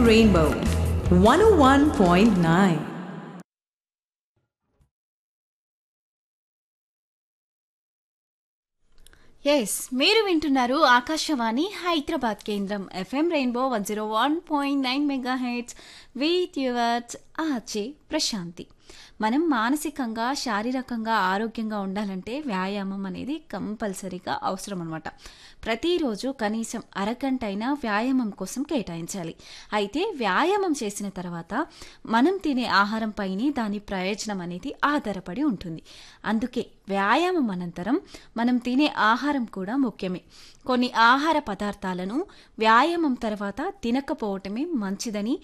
Rainbow 101.9. Yes మీరు వింటున్నారు ఆకాశవాణి హైదరాబాద్ కేంద్రం FM rainbow one zero one point nine mega heads with yours ఆచే ప్రశాంతి మనం మానసికంగా శారీరకంగా ఆరోగ్యంగా ఉండాలంటే వ్యాయామం అనేది కంపల్సరీగా అవసరం అనమాట ప్రతిరోజు కనీసం అరగంట అయినా వ్యాయామం కోసం కేటాయించాలి అయితే వ్యాయామం చేసిన తర్వాత మనం తినే ఆహారంపైనే దాని ప్రయోజనం అనేది ఆధారపడి ఉంటుంది అందుకే వ్యాయామం అనంతరం మనం తినే ఆహారం కూడా ముఖ్యమే కొన్ని ఆహార పదార్థాలను వ్యాయామం తర్వాత తినకపోవటమే మంచిదని